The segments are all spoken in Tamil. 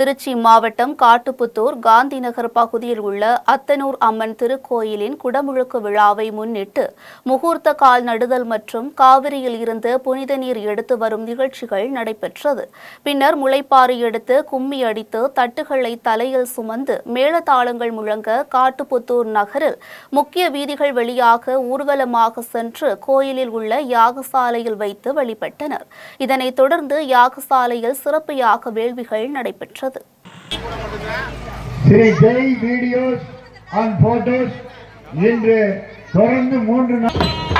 திருச்சி மாவட்டம் காட்டுப்புத்தூர் காந்தி நகர் பகுதியில் உள்ள அத்தனூர் அம்மன் திருக்கோயிலின் குடமுழுக்கு விழாவை முன்னிட்டு முகூர்த்த கால் நடுதல் மற்றும் காவிரியில் இருந்து புனித நீர் எடுத்து வரும் நிகழ்ச்சிகள் நடைபெற்றது பின்னர் முளைப்பாறு எடுத்து கும்மி அடித்து தட்டுகளை தலையில் சுமந்து மேளதாளங்கள் முழங்க காட்டுப்புத்தூர் நகரில் முக்கிய வீதிகள் வழியாக ஊர்வலமாக சென்று கோயிலில் உள்ள யாகசாலையில் வைத்து வழிபட்டனர் இதனைத் தொடர்ந்து யாகசாலையில் சிறப்பு யாக வேள்விகள் நடைபெற்றது Sri Jai videos and photos இன்று தொடர்ந்து மூன்று நாள்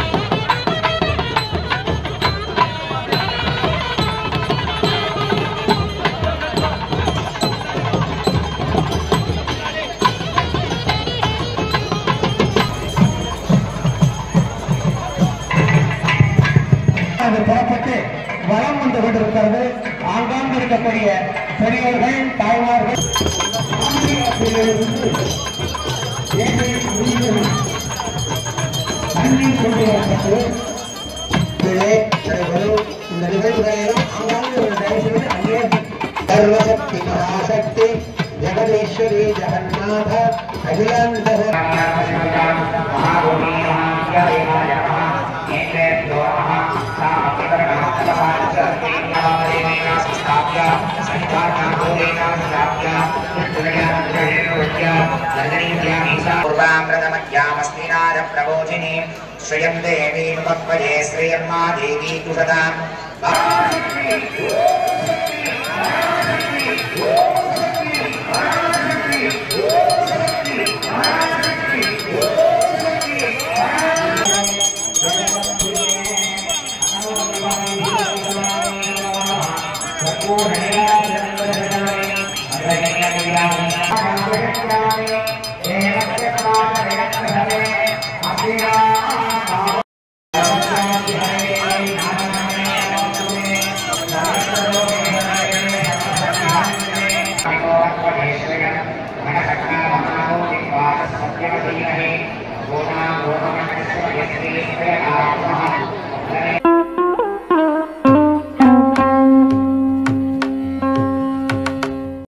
அது புறப்பட்டு வளம் வந்து கொண்டிருக்கிறது ஆங்காங்கு இருக்கக்கூடிய பெரியவர்கள் தாய்மார்கள் ஆன்மீகத்திலிருந்து ஏழை உயிர்கள் தண்ணீர் கொண்டு வரப்பட்டு கீழே நடைபெறும் இந்த நிகழ்வுகளிலும் ஆங்காங்கு ஒரு தயவு செய்து அங்கே சர்வசக்தி மகாசக்தி ஜெகதீஸ்வரி ஜெகநாத அகிலாண்ட प्रबोधिनी श्रियं देवी पक्वये श्रियम्मा देवी कुशताम् அபிராம